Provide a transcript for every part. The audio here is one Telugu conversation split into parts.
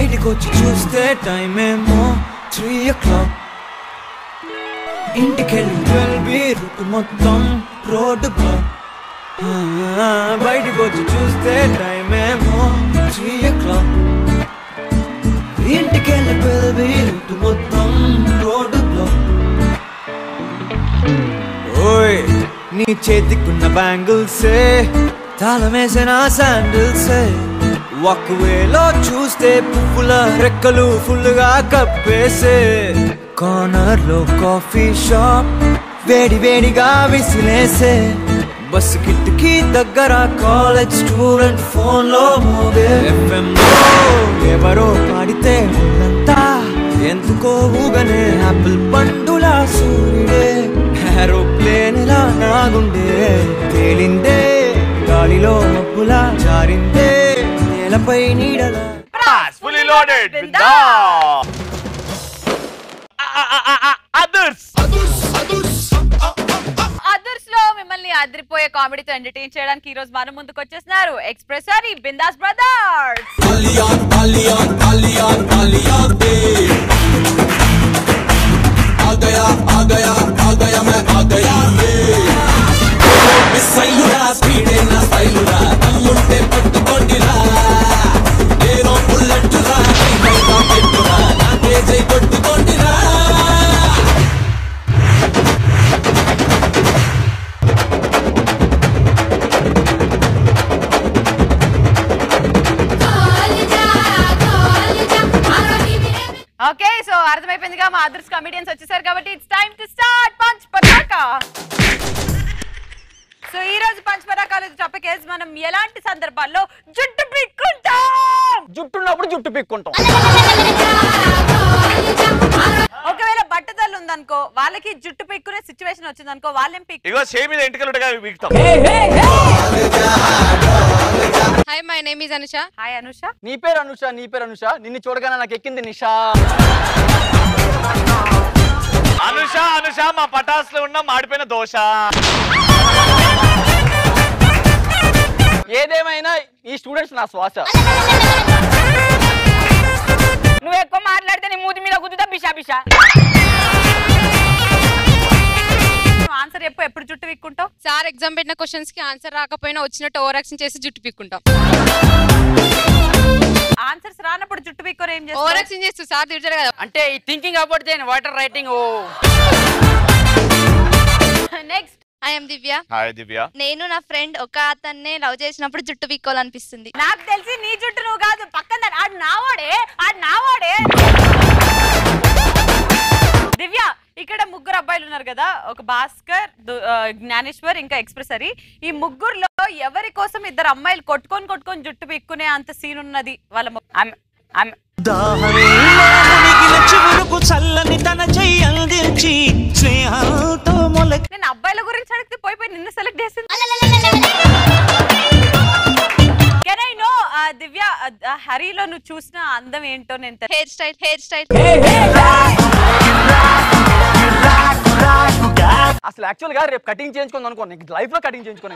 బయటికి వచ్చి చూస్తే టైం ఏమో త్రీ ఓ క్లాక్ ఇంటికెళ్ళి ట్వెల్వ్ రూట్ మొత్తం రోడ్డు బ్లాక్ బయటికి వచ్చి చూస్తే టైం ఏమో త్రీ ఓ క్లాక్ ఇంటికెళ్ళి ట్వెల్వ్ రూట్ మొత్తం రోడ్డు బ్లాక్ ఓయ్ నీ చేతికున్న బ్యాంగిల్సే తాళమేసిన శాండిల్సే ఒకవేలో చూస్తే పువ్వుల రెక్కలు ఫుల్గా కప్పేసే కార్నర్ లో కాఫీ షాప్ వేడి వేడిగా విసిలేసే బస్ కిటికీ దగ్గర కాలేజ్ స్టూడెంట్ ఫోన్ లో మోగే FM లో ఎవరో పాడితే ఉన్నంతా ఎందుకో ఊగనే ఆపిల్ పండులా సూర్యుడే ఏరోప్లేన్ లా నాగుండే తేలిందే గాలిలో మబ్బులా జారిందే నేలపై నీడలా ఫుల్లీ లోడెడ్ బిందా అదర్స్ అదర్స్ లో మిమ్మల్ని అదిరిపోయే కామెడీతో ఎంటర్టైన్ చేయడానికి ఈ రోజు మన ముందుకు వచ్చేస్తున్నారు ఎక్స్ప్రెస్ అని బిందాస్ బ్రదర్స్ ఓకే సో అర్థమైపోయిందిగా మా అదర్స్ కమెడియన్స్ వచ్చేసారు కాబట్టి it's time to start punch పటాకా సో ఈ రోజు పంచ్ పటాకాలు టాపిక్ ఏజ్ మనం ఎలాంటి సందర్భాల్లో జుట్టు పిక్కుంటాం జుట్టు ఉన్నప్పుడు జుట్టు పిక్కుంటాం ఒకవేళ బట్టతలు ఉందనుకో వాళ్ళకి జుట్టు పిక్కునే సిచ్యువేషన్ వచ్చిందనుకో వాళ్ళేం పిక్ ఇగో షే మీద ఎంటికలు ఉంటాయి కదా పీకుతాం hi my name is Anusha hi Anusha నీ పేరు అనుష నీ పేరు అనుష నిన్ను చూడగానే నాకు ఎక్కింది నిషా అనుష అనుష మా పటాస్ లో ఉన్న మాడిపోయిన దోశ ఏదేమైనా ఈ స్టూడెంట్స్ నా శ్వాస నువ్వు ఎక్కువ మాట్లాడితే నీ మూతి మీద గుద్దుతా బిషా బిషా ఆన్సర్ చెప్పు ఎప్పుడు జుట్టు విక్కుంటావు సార్ ఎగ్జామ్ పెట్టిన క్వశ్చన్స్ కి ఆన్సర్ రాకపోయినా వచ్చినట్టు ఓవర్ యాక్షన్ చేసి జుట్టు పిక్కుంటాం ఆన్సర్స్ రానప్పుడు జుట్టు విక్కొని ఏం ఓవర్ చేస్తావు యాక్షన్ చేస్తూ సార్ తిడతారు కదా అంటే ఈ థింకింగ్ అబౌట్ దేని వాటర్ రైటింగ్ ఓ next I'm Divya hi Divya నేను నా ఫ్రెండ్ ఒక అతన్నే లవ్ చేసినప్పుడు జుట్టు పీక్కోవాలనిపిస్తుంది నాకు తెలిసి నీ జుట్టు నువ్వు కాదు పక్కన దాని- ఆడు నావాడే ఆడు నావాడే దివ్య ఇక్కడ ముగ్గురు అబ్బాయిలు ఉన్నారు కదా ఒక భాస్కర్ దు- ఆ, జ్ఞానేశ్వర్ ఇంకా ఎక్స్ప్రెసరీ ఈ ముగ్గురులో ఎవరి కోసం ఇద్దరు అమ్మాయిలు కొట్టుకొని కొట్టుకొని జుట్టు పిక్కునే అంత సీన్ ఉన్నది వాళ్ళ ము- ఆమె- ఆమె- దాహమేలో మునిగిన చివురుకు చల్లని తన చెయ్యి అందించి స్నేహంతో మొలక నేను అబ్బాయిల గురించి అడిగితే పోయి పోయి నిన్ను సెలెక్ట్ చేసింది కెన్ ఐ నో దివ్య ఆ, హరిలో నువ్వు చూసిన అందం ఏంటో నేను తె- హెయిర్ స్టైల్ హెయిర్ స్టైల్ అసలు యాక్చువల్ గా రేపు కటింగ్ చేయించుకుంది అనుకో నీకు లైఫ్ లో కటింగ్ చేయించుకోని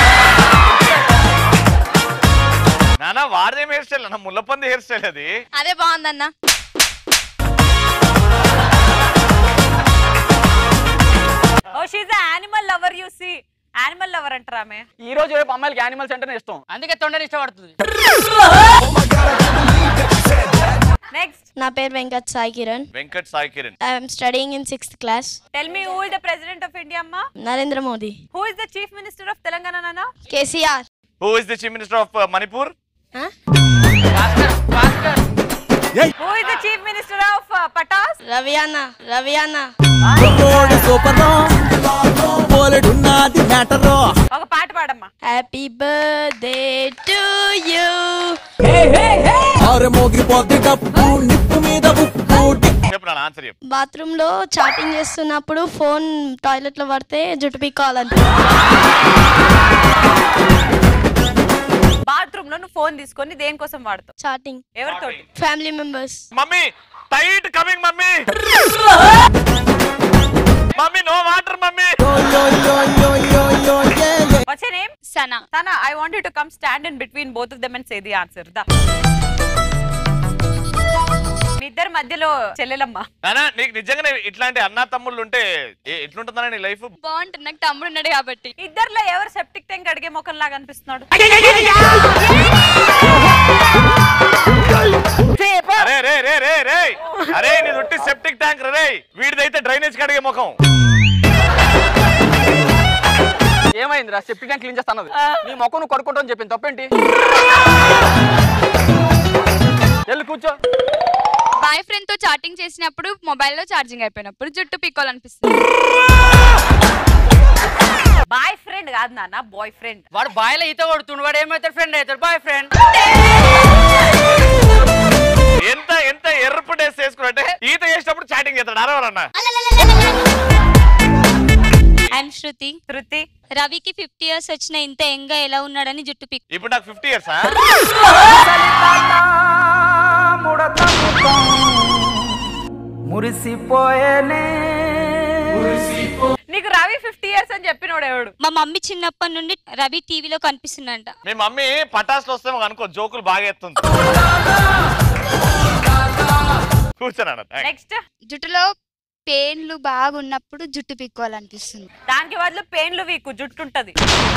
నానా వారిదేం హెయిర్ స్టైల్ అన్న ముల్లపంది హెయిర్ స్టైల్ అది అదే బాగుందన్న oh she's animal lover you see animal lover అంటారు ఆమె ఈ రోజు రేపు అమ్మాయిలకి యానిమల్స్ అంటేనే ఇష్టం అందుకే తొండని ఇష్టపడుతుంది నెక్స్ట్ నా పేరు Venkat Sai Kiran Venkat Sai Kiran I'm studying in sixth class tell me who is the president of India అమ్మా Narendra Modi who is the chief minister of Telangana నాన్న KCR who is the chief minister of Manipur who is the chief minister of Patas Ravi అన్న రవి అన్న పోలెడున్నది మ్యాటరో ఒక పాట పాడమ్మా హ్యాపీ బర్త్డే టు యూ ఆరు మోగిపోతే డప్పు నిప్పు మీద ఉప్పు చెప్పు నాన్న ఆన్సర్ చెప్పు బాత్రూమ్ లో చాటింగ్ చేస్తున్నప్పుడు ఫోన్ టాయిలెట్ లో పడితే జుట్టు పీక్కోవాలంట బాత్రూమ్ లో నువ్వు ఫోన్ తీసుకొని దేనికోసం వాడతావు చాటింగ్ ఎవరితోటి family members mummy tight coming mummy mummy no water mummy వచ్చే నేమ్ సనా తన I want you to come stand in between both of them and say the answer దా మీ ఇద్దరి మధ్యలో చెల్లెలమ్మ నానా నీకు నిజంగానే ఇట్లాంటి అన్నా తమ్ముళ్ళు ఉంటే ఏ- ఎట్లుంటుందన్నా నీ లైఫ్ బాగుంటుంది నాకు తమ్ముడు ఉన్నాడు కాబట్టి ఇద్దర్లో ఎవరు సెప్టిక్ ట్యాంక్ అడిగే ముఖం లాగా అనిపిస్తున్నాడు అరే రే రే రే రే అరే నీ చుట్టి సెప్టిక్ ట్యాంక్ రే వీడిదైతే డ్రైనేజ్ కడిగే ముఖం ఏమైందిరా సెప్టిక్ ట్యాంక్ క్లీన్ చేస్తాను నీ మొక్క నువ్వు కొడుకుంటావు అని చెప్పింది తప్పేంటి వెళ్ళి కూర్చో బాయ్ ఫ్రెండ్ తో చాటింగ్ చేసినప్పుడు మొబైల్లో ఛార్జింగ్ అయిపోయినప్పుడు జుట్టు పీక్కోవాలనిపిస్తుంది బాయ్ ఫ్రెండ్ కాదు నాన్న బాయ్ ఫ్రెండ్ వాడు బాయిలో ఈత కొడుతుండు వాడు ఏమవుతాడు ఫ్రెండ్ అవుతాడు బాయ్ ఫ్రెండ్ ఎంత ఎంత ఎర్రపు డ్రెస్ వేసుకున్నట్టే ఈత చేసినప్పుడు చాటింగ్ చేస్తాడు అరవరన్నా ఐఎమ్ శృతి శృతి రవికి ఫిఫ్టీ ఇయర్స్ వచ్చిన ఇంత ఎంగా ఎలా ఉన్నాడని జుట్టు పిక్ ఇప్పుడు నాకు ఫిఫ్టీ ఇయర్స్ మురిసిపోయేనే నీకు రవి ఫిఫ్టీ ఇయర్స్ అని చెప్పినోడు ఎవడు మా మమ్మీ చిన్నప్పటి నుండి రవి టీవీలో కనిపిస్తుందంట మీ మమ్మీ పటాసులు వస్తే మాకు అనుకో జోకులు బాగా ఎత్తుంది కూర్చోనన్న నెక్స్ట్ జుట్టులో పెయిన్లు బాగున్నప్పుడు జుట్టు పీక్కోవాలనిపిస్తుంది దానికి బదులు పెయిన్లు వీకు జుట్టు ఉంటది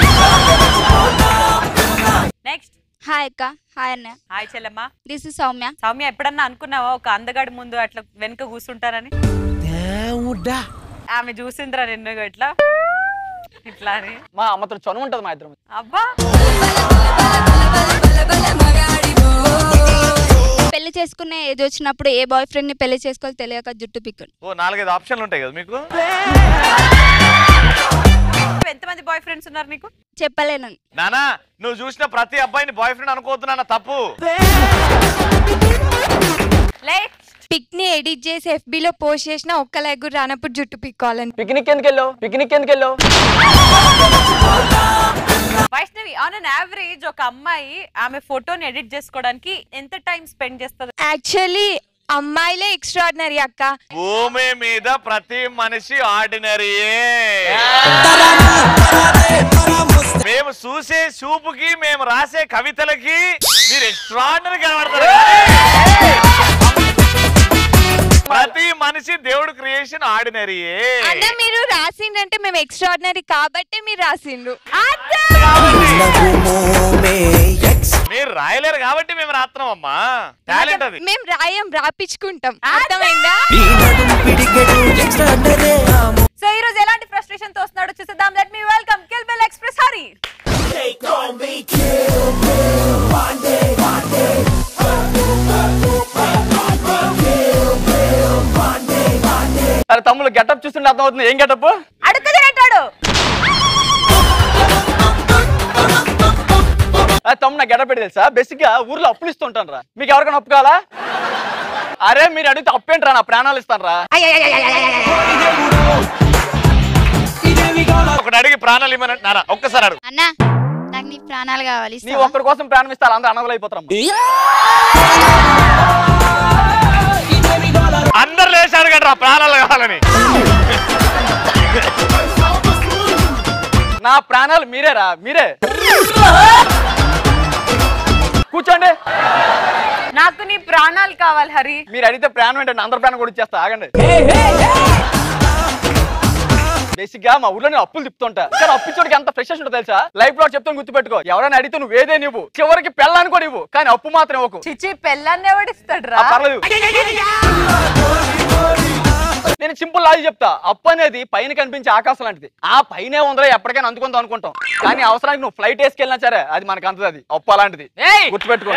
నెక్స్ట్ హాయ్ అక్క హాయ్ అన్న హాయ్ చెల్లెమ్మ దిస్ ఇస్ సౌమ్య సౌమ్య ఎప్పుడన్నా అనుకున్నావా ఒక అందగాడి ముందు అట్లా వెనుక కూర్చుంటారని దేవుడా ఆమె చూసిందిరా నిన్ను ఇట్లా ఇట్లా అని మా అమ్మతో చనువు ఉంటుంది మా ఇద్దరం అబ్బా పెళ్లి చేసుకునే ఏజ్ వచ్చినప్పుడు ఏ బాయ్ ఫ్రెండ్ ని పెళ్లి చేసుకోవాలి తెలియక జుట్టు పిక్కడు ఓ నాలుగైదు ఆప్షన్లు ఉంటాయి కదా మీకు ఎంతమంది బాయ్ ఫ్రెండ్స్ ఉన్నారు నీకు చెప్పలేను నానా నువ్వు చూసిన ప్రతి అబ్బాయిని బాయ్ ఫ్రెండ్ అనుకోవద్దు తప్పు నెక్స్ట్ పిక్ ని ఎడిట్ చేసి FB లో పోస్ట్ చేసిన ఒక్క లైక్ కూడా రానప్పుడు జుట్టు పిక్కోవాలని పిక్నిక్ ఎందుకు వెళ్ళావు పిక్నిక్ ఎందుకు వెళ్ళావు వైష్ణవి ఆన్ అన్ యావరేజ్ ఒక అమ్మాయి ఆమె ఫోటోని ఎడిట్ చేసుకోవడానికి ఎంత టైం స్పెండ్ చేస్తుంది యాక్చువల్లీ అమ్మాయిలే ఎక్స్ట్రాడినరీ అక్క భూమి మీద ప్రతి మనిషి ఆర్డినరీయే మేము చూసే చూపుకి మేము రాసే కవితలకి మీరు ఎక్స్ట్రాడినరీ కనబడతారు కానీ ప్రతి మనిషి దేవుడు క్రియేషన్ ఆర్డినరీయే అన్న మీరు రాసిండంటే మేము ఎక్స్ట్రాడినరీ కాబట్టి మీరు రాసిండ్రు మీరు రాయలేరు కాబట్టి మేము రాస్తున్నాం అమ్మా టాలెంట్ అది మేము రాయం రాపించుకుంటాం అర్థమైందా సో ఈ రోజు ఎలాంటి ఫ్రస్ట్రేషన్ తో వస్తున్నాడో చూసేద్దాం let me welcome kill bell express Hari అరే తమ్ముడు గెటప్ చూస్తుంటే అర్థం అవుతుంది ఏం గెటప్ అడుగు తినేటాడు తమ్ముడు నా గెటప్ పెట్టి తెలుసా బేసిక్ గా ఊర్లో అప్పులు ఇస్తుంటాను రా మీకు ఎవరికైనా అప్పు కావాలా అరే మీరు అడిగితే అప్పేంట్రా నా ప్రాణాలు ఇస్తాను రా ఒకటి అడిగి ప్రాణాలు ఇవ్వమని నానా ఒక్కసారి అడుగు అన్న నాకు నీ ప్రాణాలు కావాలి నీ ఒక్కడి కోసం ప్రాణం ఇస్తారు అందరూ అనవలు అయిపోతారు అందరు లేచారు కదా ప్రాణాలు కావాలని నా ప్రాణాలు మీరేరా మీరే కూర్చోండి నాకు నీ ప్రాణాలు కావాలి హరి మీరు అడిగితే ప్రాణం ఏంటంటే అందరి ప్రాణం కూడా ఇచ్చేస్తా ఆగండి బేసిక్ గా మా ఊర్లో నేను అప్పులు తిప్పుతుంటా కానీ అప్పు ఇచ్చోడికి ఎంత ఫ్రెష్ ఉంటుంది తెలుసా లైఫ్ లో చెప్తాను గుర్తుపెట్టుకో ఎవరైనా అడిగితే నువ్వు ఏదే నువ్వు చివరికి పెళ్ళాన్ని కూడా ఇవ్వు కానీ అప్పు మాత్రం ఇవ్వకు చిచి పెళ్ళాన్ని ఎవడిస్తాడు ఆ, పర్లేదు నేను సింపుల్ లాజిక్ చెప్తా అప్పు అనేది పైన కనిపించే ఆకాశం లాంటిది ఆ పైనే ఉందిరా ఎప్పటికైనా అందుకుందాం అనుకుంటాం కానీ అవసరానికి నువ్వు ఫ్లైట్ వేసుకెళ్ళినా సరే అది మనకు అంతది అది అప్పు అలాంటిది గుర్తుపెట్టుకో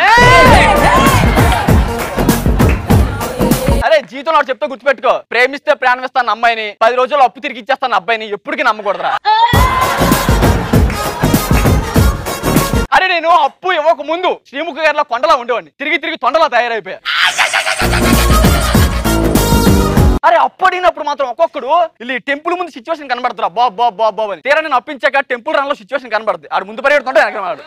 అరే జీతం నాకు చెప్తే గుర్తుపెట్టుకో ప్రేమిస్తే ప్రాణం ఇస్తాను అమ్మాయిని పది రోజుల్లో అప్పు తిరిగి ఇచ్చేస్తాను అబ్బాయిని ఎప్పటికీ నమ్మకూడదురా అరే నేను అప్పు ఇవ్వక ముందు శ్రీముఖ గారిలో కొండలా ఉండేవాడిని తిరిగి తిరిగి తొండలా తయారైపోయా అరే అప్పు అడిగినప్పుడు మాత్రం ఒక్కొక్కడు ಇಲ್ಲಿ టెంపుల్ ముందు సిచ్యువేషన్ కనబడుతురా బాబ్ బాబ్ బాబ్ బాబ్ అని తీరా నేను అప్పించాక టెంపుల్ రన్ లో సిచ్యువేషన్ కనబడుతుంది ఆడు ముందు పరిగెడుతుంటే వెనక వాడు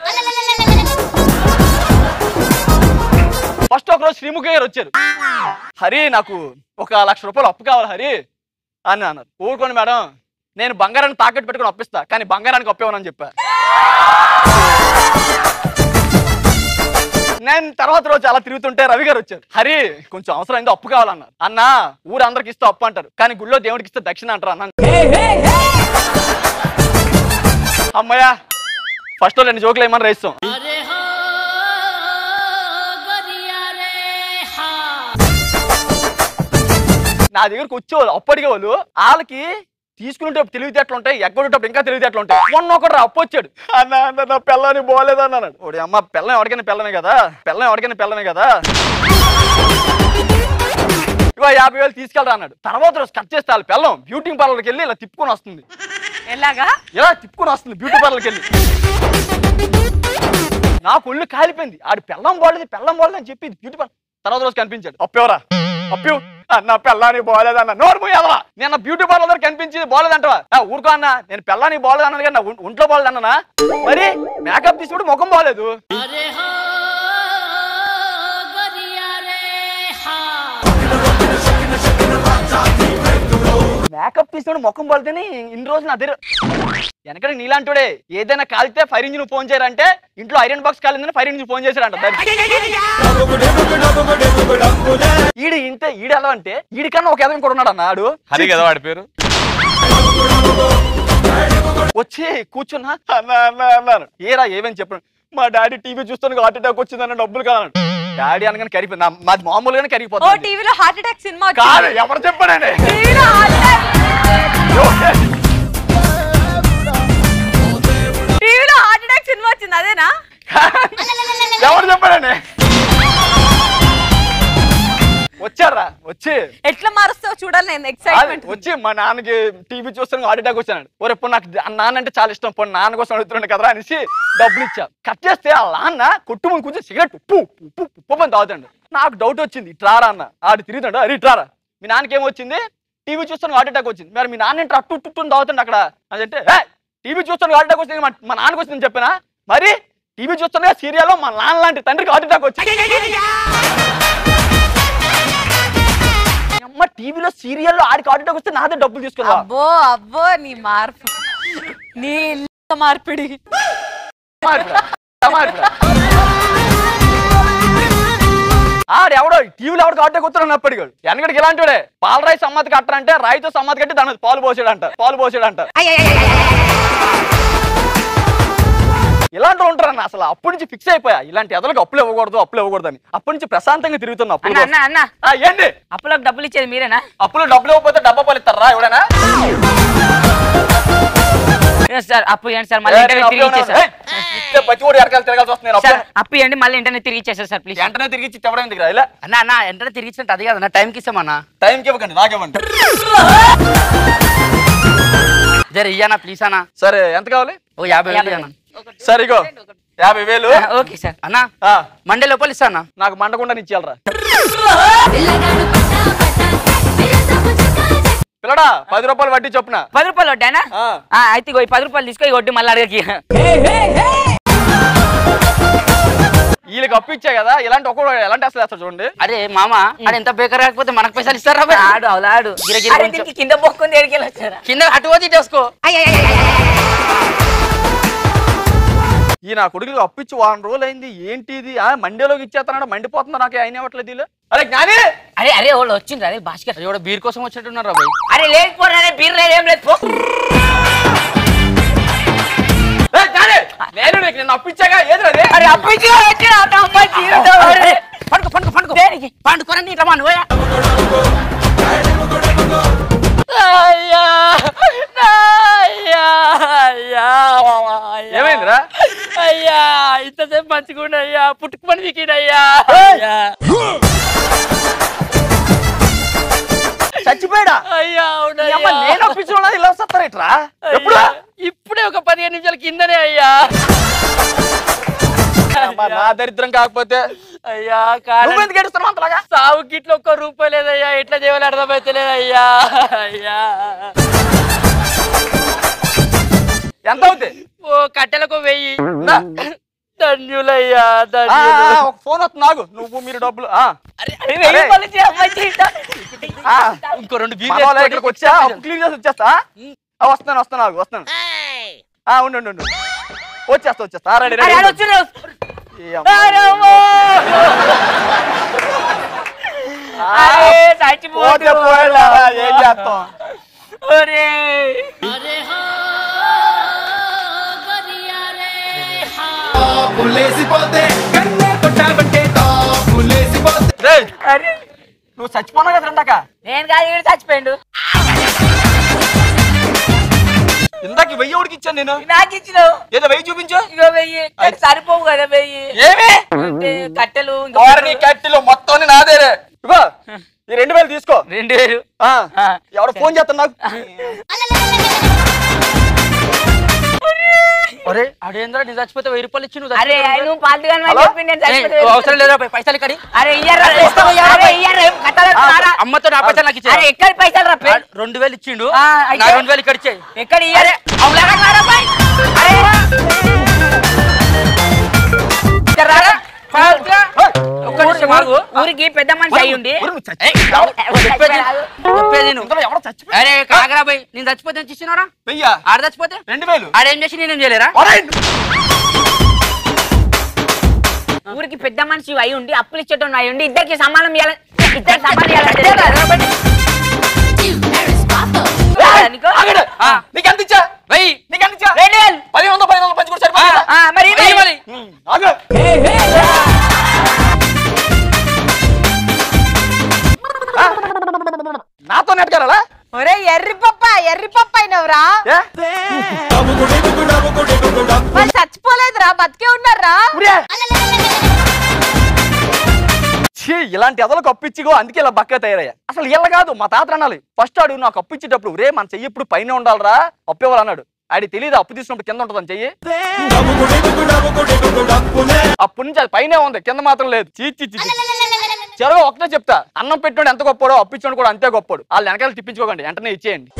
ఫస్ట్ ఒక రోజు శ్రీముఖ గారు వచ్చారు హరి నాకు ఒక లక్ష రూపాయలు అప్పు కావాలి హరి అని అన్నారు ఊరుకోండి మేడం నేను బంగారాన్ని తాకట్టు పెట్టుకుని అప్పిస్తా కానీ బంగారానికి అప్పివ్వనని చెప్పా నేను తర్వాత రోజు అలా తిరుగుతుంటే రవి గారు వచ్చారు హరి కొంచెం అవసరం అయింది అప్పు కావాలన్నారు అన్న ఊరు అందరికి ఇస్తే అప్పు అంటారు కానీ గుళ్ళో దేవుడికి ఇస్తే దక్షిణ అంటారు అన్న అమ్మయ్యా ఫస్ట్ రెండు జోకులు ఏమన్నా రేస్తాం నా దగ్గరకు వచ్చేవాళ్ళు అప్పు అడిగేవాళ్ళు వాళ్ళకి తీసుకునేటప్పుడు తెలివితేటలు ఉంటాయి ఎక్కడేటప్పుడు ఇంకా తెలివితేటలు ఉంటాయి మొన్న ఒకటి అప్పు వచ్చాడు అన్న అన్న నా పిల్లని పోలేదు అన్నాడు ఓడి అమ్మ పిల్లని ఎవరికైనా పిల్లనే కదా పిల్లని ఎవరికైనా పిల్లనే కదా ఇగో యాభై వేలు తీసుకెళ్ళరా అన్నాడు తర్వాత రోజు కట్ చేస్తే వాళ్ళ పిల్లం బ్యూటీ పార్లర్కి వెళ్ళి ఇలా తిప్పుకొని వస్తుంది ఎలాగా ఇలా తిప్పుకొని వస్తుంది బ్యూటీ పార్లర్కి వెళ్ళి నాకు ఒళ్ళు కాలిపోయింది ఆడు పెళ్ళం బాలేదు పెళ్ళం బాలేదు అని చెప్పి బ్యూటీ పార్లర్ తర్వాత రోజు కనిపించాడు అప్పెవరా అప్పు అన్న పెళ్ళాని బాలేదు అన్న నోరు మూయదవా నేను బ్యూటీ పార్లర్ దగ్గర కనిపించింది బాలేదంటవా ఆ, ఊరుకో అన్న నేను పెళ్ళాని బాలేదు అన్నది కానీ నా ఒం- ఒంట్లో బాలేదు అన్ననా మరి మేకప్ తీసుకుంటే ముఖం బాలేదు మేకప్ తీసినప్పుడు ముఖం బాలితేనే ఇన్ని రోజులు నా దగ్గర వెనకడ నీలాంటోడే ఏదైనా కాలితే ఫైర్ ఇంజిన్ ఫోన్ చేయరంటే ఇంట్లో ఐరన్ బాక్స్ కాలిందని ఫైర్ ఇంజిన్ ఫోన్ చేశారంట ఈడు ఇంతే ఈడు ఎలా అంటే ఈడికన్నా ఒక ఎదవం కూడా ఉన్నాడు అన్నాడు హరి కదా వాడి పేరు వచ్చి కూర్చున్నా అన్న అన్న అన్నాను ఏరా ఏమని చెప్పాను మా డాడీ టీవీ చూస్తాను హార్ట్ అటాక్ వచ్చిందన్న డబ్బులు కాదు డాడీ అనగానే కరిగిపోయింది నా- మాది మామూలుగానే ఓ కరిగిపోతుంది టీవీలో హార్ట్ అటాక్ సినిమా కాదు వచ్చింది ఎవరు చెప్పాడండి టీవీలో హార్ట్ అటాక్ టీవీలో హార్ట్ అటాక్ సినిమా వచ్చింది అదేనా ఎవరు చెప్పాడండి వచ్చారా వచ్చి ఎట్లా మారుస్తావు చూడాలి నేను కాదు, ఎక్సైట్మెంట్ వచ్చి మా నాన్నకి టీవీ చూస్తాను హార్ట్ అటాక్ వచ్చాడు ఒరే ఇప్పుడు నాకు ఆ నాన్న అంటే చాలా ఇష్టం పోనీ నాన్న కోసం అడుగుతున్నాడు కదా అనేసి డబ్బులు ఇచ్చా కట్ చేస్తే ఆ నాన్న కొట్టు ముందు కూర్చొని సిగరెట్ ఉప్పు ఉప్పు ఉప్పు అని తాగుతాడు నాకు డౌట్ వచ్చింది ఇట్రారా అన్న ఆడు తిరుగుతాడు అరే ఇట్రారా మీ నాన్నకి ఏమొచ్చింది టీవీ చూస్తాను హార్ట్ అటాక్ వచ్చింది మరి మీ నాన్న ఏంటి అట్టు టుట్టు అని తాగుతాడు అక్కడ అని అంటే టీవీ చూస్తాను హార్ట్ అటాక్ వచ్చింది మా- మా నాన్నకి వచ్చిందని చెప్పినా మరి టీవీ చూస్తున్నా సీరియల్లో మా నాన్న లాంటి తండ్రికి హార్ట్ అటాక్ వచ్చింది అమ్మ టీవీలో సీరియల్లో ఆడికి హార్ట్ అటాక్ వస్తే నాదే డబ్బులు తీసుకున్నా అబ్బో అబ్బో నీ మార్పు నీ ఇల్లు మార్పిడి ఆడెవడో టీవీలో ఎవడికి ఆటో కూర్చొని అప్పటికాడు వెనకడికి ఇలాంటివాడే పాల రాయి సమ్మతి కట్టరంటే రాయితో సమ్మతి కట్టి దాని మీద పాలు పోసాడంట పాలు పోసాడంట ఇలాంటి ఉంటారన్న అసలు అప్పటి నుంచి ఫిక్స్ అయిపోయా ఇలాంటి ఎదలకు అప్పులు ఇవ్వకూడదు అప్పులు ఇవ్వకూడదు అని అప్పటి నుంచి ప్రశాంతంగా తిరుగుతున్నా అప్పులు అన్న అన్న అన్న ఆ, ఏంటి అప్పులకు డబ్బులు ఇచ్చేది మీరేనా అప్పులు డబ్బులు ఇవ్వకపోతే డబ్బా పాలు ఇస్తారా ఎవడైనా ఏ సార్ అప్పు ఇవ్వండి సార్ మళ్ళీ వెంటనే తిరిగి ఇచ్చేసారు ఏయ్, ఇస్తే ప్రతి ఒడు ఎడకాలి తిరగాల్సి వస్తుంది నేను సార్ అప్పులు అప్పు ఇవ్వండి మళ్ళీ వెంటనే తిరిగి ఇచ్చేసారు సార్ ప్లీజ్ వెంటనే తిరిగి ఇచ్చి చెప్పడం ఎందుకు ఇలా అన్న అన్న వెంటనే తిరిగి ఇచ్చినట్టు అది కాదన్న టైంకి ఇస్తామన్నా టైంకి ఇవ్వకండి నాకివ్వండి జర ఇయ్యనా ప్లీజ్ అన్న సరే ఎంత కావాలి ఓ యాభై వేలు అన్న సరే ఇగో యాభై వేలు ఓకే సార్ అన్న ఆ, మండే లోపల ఇస్తా అన్న నాకు మండకుండా ఇచ్చేయాలరా పిల్లడా పది రూపాయలు వడ్డీ చొప్పున పది రూపాయలు వడ్డానా ఆ. ఆ, అయితే ఇగో ఈ పది రూపాయలు తీసుకో ఈ వడ్డీ మళ్ళీ అడగకి వీళ్ళకి అప్పు ఇచ్చా కదా ఇలాంటి ఒక్కడు ఎలాంటి అసలు వేస్తాడు చూడండి అరే మామ అది ఎంత బేకర్ కాకపోతే మనకు పైసలు ఇస్తారా బే? ఆడు అవులాడు గిరగిరి కొంచెం. కింద పోకుండా ఎడికెళ్ళి వచ్చారా కింద అటు పోతే ఇటు వేసుకో ఈ నా కొడుకు అప్పు ఇచ్చి వారం రోజులు అయింది ఏంటి ఇది ఆ మండేలోకి ఇచ్చేస్తున్నాడు మండిపోతుందా నాకు ఆయన ఇవ్వట్లేదు వీళ్ళు అరే జ్ఞాని అరే అరే వాళ్ళు వచ్చిండ్రు అరే భాస్కర్ అది కూడా బీర్ కోసం వచ్చినట్టున్నారు రా బాయ్ అరే లేకపోతే అరే బీర్ లేదు ఏం లేదు పో ఏ, జ్ఞాని నేను నీకు నిన్న అప్పు ఇచ్చాగా ఏది అది అరే అప్పు ఇచ్చి వచ్చిన అమ్మాయి జీవితం అరే, పండుకో పండుకో పండుకో పండుకోరండి ఇట్లా మన పోయా అయ్యా అయ్యా అయ్యా ఏమైందిరా అయ్యా ఇంతసేపు మంచిగా అయ్యా పుట్టుకుమని వికిడయ్యా చచ్చిపోయాడా అయ్యా ఈ అమ్మ నేను అప్పు ఇచ్చిన వాళ్ళది ఇలా వస్తారు ఇట్రా ఎప్పుడు ఇప్పుడే ఒక పదిహేను నిమిషాల కిందనే అయ్యా అమ్మ, నా దరిద్రం కాకపోతే అయ్యా కాలం నువ్వెందుకు ఏడుస్తున్నావు అంతలాగా సావు కిట్లో ఒక్క రూపాయి లేదయ్యా ఎట్లా చేయాలి అర్థమైతలేదయ్యా అయ్యా ఎంత అవుతుంది ఓ కట్టెలకు వెయ్యి ధన్యులయ్యా ఆ, ఆ, ధన్యులు ఆ, ఒక ఫోన్ వస్తుంది నాకు నువ్వు మీరు డబ్బులు ఆ. అరే, వెయ్యి అరే. రూపాయలు ఇచ్చి అమ్మాయి జీవితం. ఆ, ఇంకో రెండు బీర్ మన వాళ్ళ ఇక్కడికి వచ్చా క్లీన్ చేసి వచ్చేస్తా ఆ, వస్తాను వస్తాను నాకు వస్తాను ఆ, ఉండు ఉండు, ఉండు వచ్చేస్తా వచ్చేస్తా ఆ, రెడీ అరే, రెడీ ఆడ వచ్చిండ్రు. ఈ అమ్మ. అరే పోతే చచ్చిపోతే పోయాలా, ఏం చేస్తాం ఒరే రేయ్, అరే నువ్వు చచ్చిపోనా కదా ఇందాక నేను కాదు వీడు చచ్చిపోయిండు ఇందాక వెయ్యి ఒకటికి ఇచ్చాను నేను నాకు ఇచ్చినావు ఏదో వెయ్యి చూపించు ఇగో వెయ్యి నాకు సరిపోవు కదా వెయ్యి ఏమి అంటే కట్టెలు ఇంకా వారిని కట్టిలో మొత్తం నాదేరే ఇగో ఈ రెండు వేలు తీసుకో రెండు వేలు ఆ, ఎవడో ఫోన్ చేస్తాను నాకు అరే అడేంద్రా నీ చచ్చిపోతే వెయ్యి రూపాయలు ఇచ్చి నువ్వు అరే చచ్చిపోతే నువ్వు పాల్తుగాని హలో? చెప్పి నేను ఏయ్, చచ్చిపోతే అవసరం లేదా పైసలు ఇక్కడి అరే ఇయ్యరా అరే ఇయ్యరా ఏం కట్టాలి రారా? అమ్మతో నా పైసలు నాకు ఇచ్చే అరే ఎక్కడ పైసలు రా పే? రెండు వేలు ఇచ్చిండు ఆ, అయితే? నా రెండు వేలు ఇక్కడ ఇచ్చేయి ఎక్కడ ఇయ్యరే అవులాగా రారా బాయ్ అరే ఇక్కడ రారా పాల్తుగా. ఒక్క నిమిషం ఆగు. ఊరికి పెద్ద మనిషి అయ్యి ఉండి ఒరేయ్, నువ్వు చచ్చి- ఏయ్, ఎవరు- చెప్పేది విను. చెప్పేది విను. ఇందులో ఎవడో చచ్చిపోయి అరే కాగరా పోయి నేను చచ్చిపోతే ఎంత ఇచ్చినారా వెయ్యా ఆడ చచ్చిపోతే రెండు వేలు ఆడేం చేసి నేనేం చేయలేరా ఒరేయ్, ఊరికి పెద్ద మనిషి అయి ఉండి అప్పులు ఇచ్చేటోడు అయి ఉండి ఇద్దరికి సమానం ఇవ్వాలి ఇద్దరికి సమానం ఇవ్వాలి నీకు? ఆగడు. ఆ. నీకు ఎంత ఇచ్చా వెయ్యి నీకు ఎంత ఇచ్చా రెండు వేలు పది వందలు పది వందలు పంచి కూడా సరిపోతుందా? ఆ, మరి వెయ్యి మరి. మరి ఉమ్, ఆగు. ఆ? నాతో నెట్టగలరా ఒరే ఎర్రి పప్ప ఎర్రి పప్ప అయినవరా ఏ? వాళ్ళు చచ్చిపోలేదురా బతికే ఉన్నారా ఉరే. ఛీ, ఇలాంటి ఎదలకు అప్పిచ్చిగో అందుకే ఇలా బక్క తయారయ్యా అసలు ఇలా కాదు మా తాత అనాలి ఫస్ట్ ఆడు నాకు అప్పు ఇచ్చేటప్పుడు రే మన చెయ్యి ఇప్పుడు పైన ఉండాలరా అప్పు ఇవ్వాలి అన్నాడు ఆడి తెలియదు అప్పు తీసుకున్నప్పుడు కింద ఉంటుందని చెయ్యి అప్పటి నుంచి అది పైనే ఉంది కింద మాత్రం లేదు చీ చీ చీ చీ. చెరవ ఒకటే చెప్తా అన్నం పెట్టినోడు ఎంత గొప్పడో అప్పు ఇచ్చినోడు కూడా అంతే గొప్పడు వాళ్ళు వెనకాల తిప్పించుకోకండి వెంటనే ఇచ్చేయండి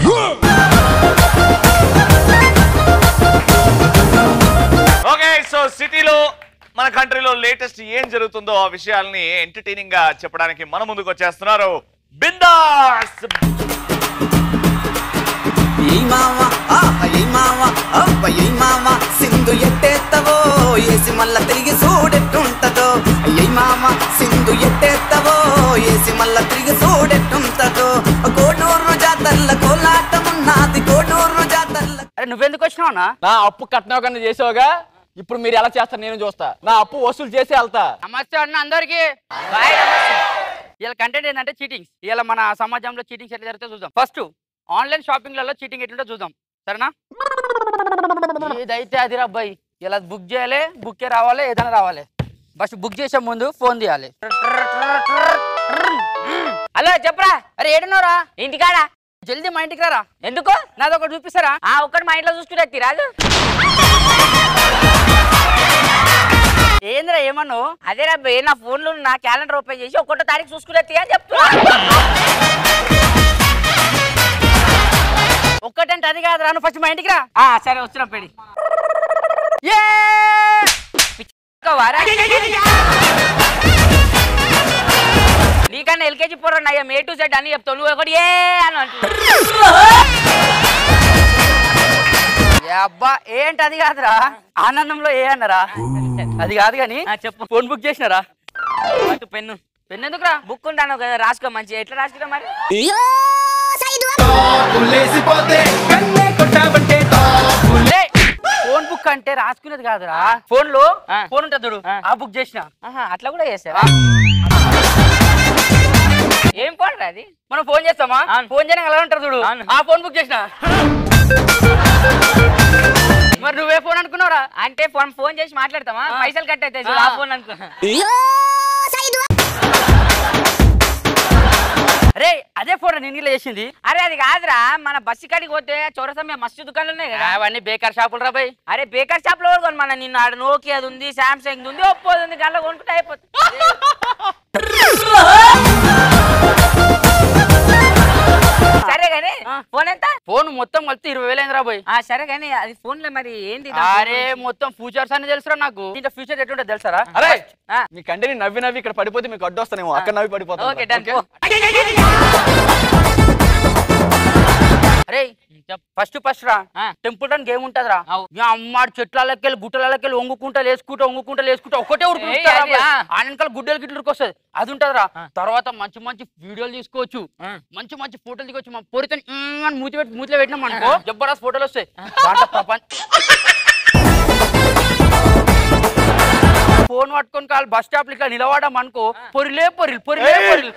ఓకే సో సిటీలో మన కంట్రీలో లేటెస్ట్ ఏం జరుగుతుందో ఆ విషయాల్ని ఎంటర్టైనింగ్ గా చెప్పడానికి మన ముందుకు వచ్చేస్తున్నారు బిందాస్ ఈ మామ ఆహ ఈ మామ అబ్బ ఈ మామ సింధు ఎట్టేత్తవో ఏసి మల్ల తిరిగి చూడెట్టుంటదో ఈ మామ సింధు ఎట్టేత్తవో ఏసి మల్ల తిరిగి చూడెట్టుంటదో కోటూరు జాతరల కోలాటమున్నది కోటూరు జాతరల అరే నువ్వెందుకు వచ్చినావు అన్న నా అప్పు కట్నం కన్నా చేసావుగా ఇప్పుడు మీరు ఎలా చేస్తారు నేను చూస్తా నా అప్పు వసూలు చేసి వెళ్తా నమస్తే అన్న అందరికి ఇలా కంటెంట్ ఏంటంటే చీటింగ్స్ ఇలా మన సమాజంలో చీటింగ్స్ ఎట్లా జరిగితే చూద్దాం ఫస్ట్ ఆన్లైన్ షాపింగ్లలో చీటింగ్ ఎట్లుంటో చూద్దాం సరేనా ఏదైతే అది అబ్బాయి ఇలా బుక్ చేయాలి బుక్కే రావాలి ఏదైనా రావాలి ఫస్ట్ బుక్ చేసే ముందు ఫోన్ తీయాలి హలో చెప్పరా అరే ఏడున్నారా ఇంటికాడ జల్దీ మా ఇంటికి రారా ఎందుకు నాది ఒకటి చూపిస్తారా ఆ ఒక్కటి మా ఇంట్లో చూసుకుని రాదు ఏంద్రా ఏమన్నావు అదే రా బే, నా ఫోన్ లో నా క్యాలెండర్ ఓపెన్ చేసి ఒకటో తారీఖు చూసుకునే అని చెప్తున్నా ఒక్కటంటే అది కాదు రాను ఫస్ట్ మా ఇంటికి రా ఆ, సరే వచ్చిన పెడి వారా నీకన్నా ఎల్కేజీ పోరా అయ్యా మే టు సెట్ అని చెప్తావు నువ్వు ఒకటి ఏ అని అంటున్నావు ఏ అబ్బా ఏంటి అది కాదురా ఆనందంలో ఏ అన్నారా అది కాదు కానీ ఆ, చెప్పు ఫోన్ బుక్ చేసినారా పట్టు పెన్ను పెన్ ఎందుకురా బుక్ ఉంటాను కదా రాసుకో మంచి ఎట్లా రాసుకున్నా మరి ఏయ్, ఫోన్ బుక్ అంటే రాసుకునేది కాదురా ఫోన్ లో ఆ. ఫోన్ ఉంటుంది చూడు ఆ. ఆ బుక్ చేసిన ఆహా, అట్లా కూడా చేస్తారా ఏం పోడరా అది మనం ఫోన్ చేస్తామా అవును. ఫోన్ చేయడం ఎలా ఉంటారు చూడు అవును. ఆ ఫోన్ బుక్ చేసిన మరి నువ్వే ఫోన్ అనుకున్నావురా అంటే ఫోన్ ఫోన్ చేసి మాట్లాడతామా ఆ. పైసలు కట్ అయితే చూడు, ఆ. ఆ ఫోన్ అనుకున్నా అరే అదే ఫోన్ నేను ఇలా చేసింది అరే అది కాదురా మన బస్సు కాడికి పోతే చౌరసా మీద మస్తు దుకాణాలు ఉన్నాయి కదా అవన్నీ బేకార్ షాపులు రా బాయ్ అరే బేకర్ షాప్ లో కూడా మన నిన్న ఆడ నోకియా అది ఉంది సామ్సంగ్ ఉంది ఒప్పో ఉంది గల్ల కొనుక్కుంటే అయిపోతుంది సరే కానీ ఫోన్ ఎంత ఫోన్ మొత్తం కలిసి ఇరవై వేలు అయింది రా బాయ్ ఆ సరే కానీ అది ఫోన్ లో మరి ఏంది అరే మొత్తం ఫ్యూచర్స్ అని తెలుసురా నాకు ఇంకా ఫ్యూచర్ ఎట్లుంటుంది తెలుసారా అరే ఆ. మీ కంటిని నవ్వి నవ్వి ఇక్కడ పడిపోతే మీకు అడ్డు వస్తానేమో అక్కడ నవ్వి పడిపోతాను ఓకే డన్ అరే ఫస్ట్ ఫస్ట్ రా టెంపుల్ రన్ గేమ్ ఉంటదిరా ఇక అమ్మాడు చెట్లకి వెళ్ళి గుట్టలకి వెళ్ళి వంగుకుంటా లేసుకుంటా వంగుకుంటా లేసుకుంటా ఒకటే ఏయ్, అది, ఆ. ఆ వెనకాల గుడ్డలు గిట్లకి వస్తుంది అది ఉంటదిరా తర్వాత మంచి మంచి వీడియోలు తీసుకోవచ్చు మంచి మంచి ఫోటోలు తీసుకోవచ్చు మా పొరితో మూతి పెట్టి మూతిలో పెట్టినాం అనుకో జబర్దస్త్ ఫోటోలు వస్తాయి దాంట్లో ప్రపంచ ఫోన్ పట్టుకొని కాలు బస్ స్టాప్ ఇట్లా నిలబడడం అనుకో పొరిలే పొరిలు పొరిలే పొరిలు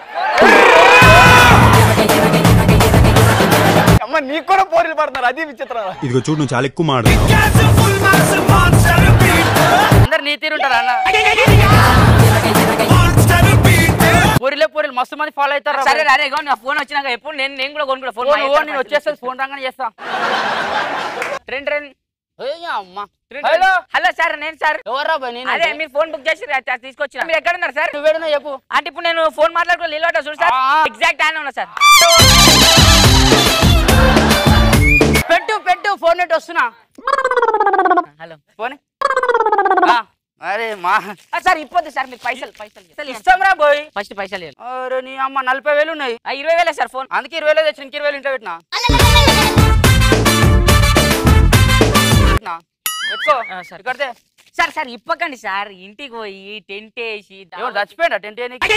అమ్మ నీకు కూడా పోరీలు పడుతున్నారు అది విచిత్రం ఇదిగో చూడు నువ్వు చాలా ఎక్కువ మాడు అందరు నీ తీరు ఉంటారా అన్న పొరిలే పొరిలు మస్తు మంది ఫాలో అవుతారు సరే అరే ఇగో నా ఫోన్ వచ్చినాక ఎప్పుడు నేను నేను కూడా కొనుక్కున్నా ఫోన్ ఫోన్ ఓ నేను వచ్చేస్తాను ఫోన్ రాగానే చేస్తా ట్రెండ్ ట్రెండ్ ఏయ్ అమ్మా హలో హలో సార్ నేను సార్ ఎవర్రా బాయ్ నేను అదే మీరు ఫోన్ బుక్ చేసి తీసుకొచ్చిన మీరు ఎక్కడ ఉన్నారు సార్ నువ్వేడనో చెప్పు అంటే ఇప్పుడు నేను ఫోన్ మాట్లాడుకో నిలబడ్డా చూడు సార్ ఎగ్జాక్ట్ ఆయన ఉన్నా సార్ పెట్టు పెట్టు ఫోన్ నెట్ వస్తున్నా హలో ఫోన్ అరే మా ఆ, సార్ ఇప్పొద్దు సార్ మీరు పైసలు పైసలు పైసలు ఇస్తాం రా బాయ్ ఫస్ట్ పైసలు ఇవ్వాలి. అరే నీ అమ్మ నలభై వేలు ఉన్నాయి ఆ, ఇరవై వేలే సార్ ఫోన్ అందుకే ఇరవై వేలు తెచ్చిన ఇంక ఇరవై వేలు ఇంట్లో పెట్టినా పెట్టినా? ఎత్తుకో ఆ, సరే. ఇక్కడితే సార్ సార్ ఇప్పకండి సార్ ఇంటికి పోయి టెంట్ వేసి దా- ఎవరు చచ్చిపోయినా టెంట్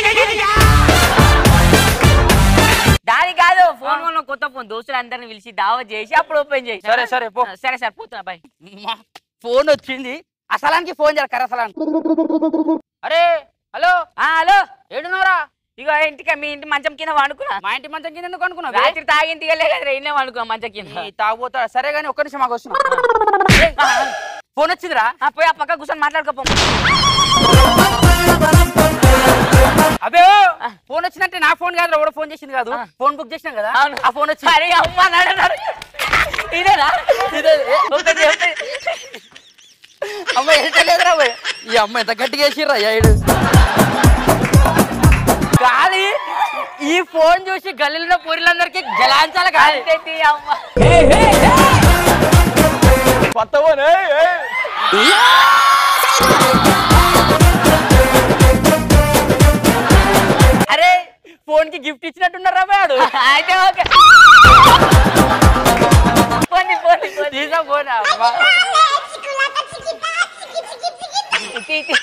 దాని కాదు ఫోన్ వల్ల కొత్త ఫోన్ దోస్తులు అందరిని పిలిచి దావత్ చేసి అప్పుడు ఓపెన్ చేసి సరే, సరే, పో. సరే సార్ పోతున్నా బాయ్ ఫోన్ వచ్చింది అసలానికి ఫోన్ చేయాలి కర అసలానికి అరే హలో ఆ, హలో ఏడున్నారా ఇగో ఇంటికి మీ ఇంటి మంచం కింద వండుకున్నా మా ఇంటి మంచం కింద ఎందుకు అనుకున్నావు రాత్రి తాగిన తీయలే కదా ఇన్నే వండుకున్నా మంచం కింద ఈ తాగుపోతా సరే కానీ ఒక్క నిమిషం మాకు వస్తున్నా ఫోన్ వచ్చిందిరా ఆ, పోయి ఆ పక్క కూర్చొని మాట్లాడుకోపో అబే ఫోన్ వచ్చిందంటే నా ఫోన్ కాదు ఎవడో ఫోన్ చేసింది కాదు ఫోన్ బుక్ చేసినాం కదా అవును. ఆ ఫోన్ వచ్చింది అరే అమ్మ నాడు నాడు. ఇదేనా ఇదే. ఒకటి ఒకటి. అమ్మ ఎంత లేదురా పోయి ఈ అమ్మ ఎంత గట్టిగా వేసిర్రా ఏడు కాదు ఈ ఫోన్ చూసి గల్లీలో పూరిలందరికీ జలాంచాలి కాదు అంతే తీ అమ్మ కొత్త ఫోన్ ఏయ్, ఏయ్. అరే ఫోన్ కి గిఫ్ట్ ఇచ్చినట్టున్నారా వాడు అయితే ఓకే పోనీ పోనీ పోనీ తీసా ఫోన్ అమ్మా ఇటు, ఇటు.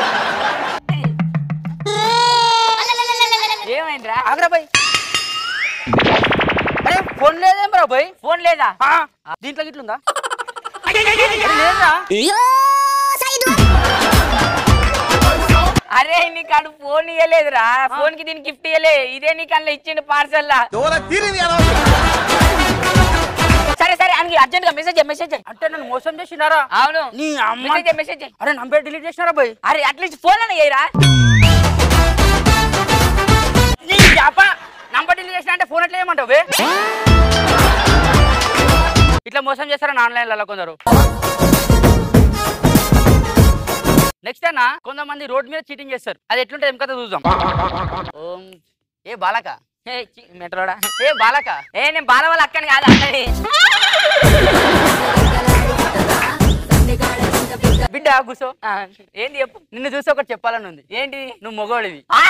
ఏమైందిరా ఆగ్రా బాయ్ అరే ఫోన్ లేదేం రా బాయ్ ఫోన్ లేదా ఆ, దీంట్లో గిట్లుందా అరే, లేదురా అరే నీకు అడు ఫోన్ ఇవ్వలేదురా ఫోన్ కి దీనికి గిఫ్ట్ ఇవ్వలే ఇదే నీకు అందులో ఇచ్చిండు పార్సల్ లా సరే సరే అని అర్జెంట్ గా మెసేజ్ మెసేజ్ అంటే నన్ను మోసం చేసినారా అవును నీ అమ్మ మెసేజ్ మెసేజ్ అరే నంబర్ డిలీట్ చేసినారా బాయ్ అరే అట్లీస్ట్ ఫోన్ అని చేయరా నీ జాప నంబర్ డిలీట్ చేసినా అంటే ఫోన్ ఎట్లా చేయమంటావు బే ఇట్లా మోసం చేస్తారని ఆన్లైన్లలో కొందరు నెక్స్ట్ అన్న కొంతమంది రోడ్ మీద చీటింగ్ చేస్తారు అది ఎట్లుంటుంది ఏం కథ చూద్దాం ఓం ఏ బాలక ఏ చి, మెట్రోడా ఏ బాలక ఏ నేను బాల వాళ్ళ అక్కని కాదు అన్నది బిడ్డ కూసో ఆ, ఏంది చెప్పు నిన్ను చూసి ఒకటి చెప్పాలని ఉంది ఏంటి నువ్వు మొగోడివి ఆ?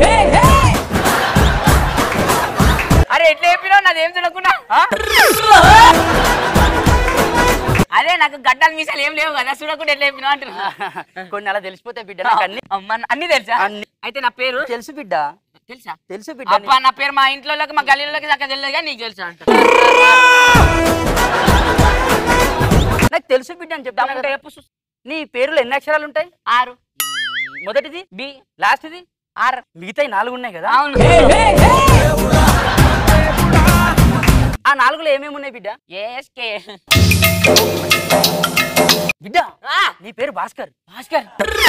అరే ఎట్లా చెప్పినావు నాది ఏం చూడకుండా ఆ? అదే నాకు గడ్డలు మీసాలు ఏం లేవు కదా చూడకుండా ఎట్లా చెప్పినావు అంటున్నా కొన్ని అలా తెలిసిపోతే బిడ్డ నాకు అన్ని అమ్మ, అన్ని తెలుసా అన్ని అయితే నా పేరు తెలుసు బిడ్డ తెలుసా తెలుసు బిడ్డ అబ్బా నా పేరు మా ఇంట్లో మా గల్లీలోకి దాకా తెలియదు కానీ నీకు తెలుసా అంట నాకు తెలుసు బిడ్డ అని చెప్తాను దమ్ముంటే కదా. చెప్పు సు- నీ పేరులో ఎన్ని అక్షరాలు ఉంటాయి ఆరు మొదటిది బి లాస్ట్ది ఆర్ మిగతా నాలుగు ఉన్నాయి కదా అవును ఆ నాలుగులో ఏమేమి ఉన్నాయి బిడ్డ ఏఎస్కే బిడ్డ నీ పేరు భాస్కర్ భాస్కర్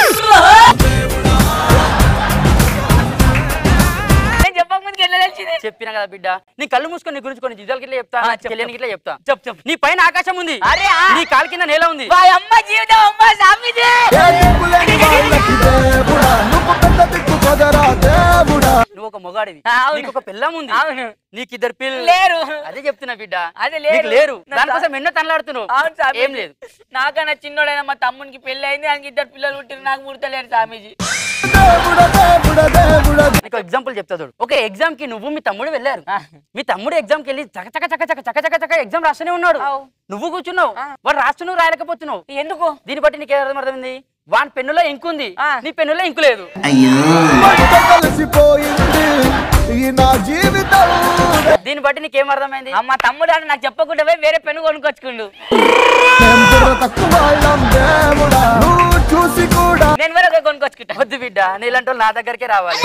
నేను చెప్పక ముందుకు ఎట్లా తెలిసింది చెప్పినా కదా బిడ్డ నీ కళ్ళు మూసుకొని నీ గురించి కొన్ని జిజాలకి ఇట్లా చెప్తా ఆ, చెప్పు, చెల్లెనికి ఇట్లా చెప్తా చెప్పు చెప్పు నీ పైన ఆకాశం ఉంది అరే, ఆ. నీ కాలు కింద నేల ఉంది మా అమ్మ జీవితం అమ్మ స్వామీజీ నువ్వు ఒక మొగాడివి ఆ, అవును. నీకు ఒక పిల్లం ఉంది అవును నీకు ఇద్దరు పిల్లలు లేరు అదే చెప్తున్నా బిడ్డ అదే లేరు. నీకు లేరు నా దానికోసం ఎన్నో తనలాడుతున్నావు అవును స్వామీజీ ఏం లేదు నాకన్నా చిన్నోడైనా మా తమ్మునికి పెళ్లి అయింది ఆయనకి ఇద్దరు పిల్లలు పుట్టిరు నాకు పుడతలేరు స్వామీజీ నీకు ఎగ్జాంపుల్ చెప్తా చూడు ఓకే ఎగ్జామ్ కి నువ్వు మీ తమ్ముడు వెళ్ళారు మీ తమ్ముడు ఎగ్జామ్ కి వెళ్ళి చక చక చక చక చక చక చక ఎగ్జామ్ రాస్తూనే ఉన్నాడు నువ్వు కూర్చున్నావు వాడు రాస్తున్నావు రాయలేకపోతున్నావు ఎందుకు దీన్ని బట్టి నీకు ఏం అర్థమైంది వాని పెన్నులో ఇంకు ఉంది నీ పెన్నులో ఇంకు లేదు దీన్ని బట్టి నీకేం అర్థమైంది మా తమ్ముడు అని నాకు చెప్పకుండా పోయి వేరే పెన్ను కొనుక్కొచ్చుకుండు నేను వేరే ఒకటి కొనుక్కొచ్చుకుంటా వద్దు బిడ్డ నీలాంటి వాళ్ళు నా దగ్గరికే రావాలి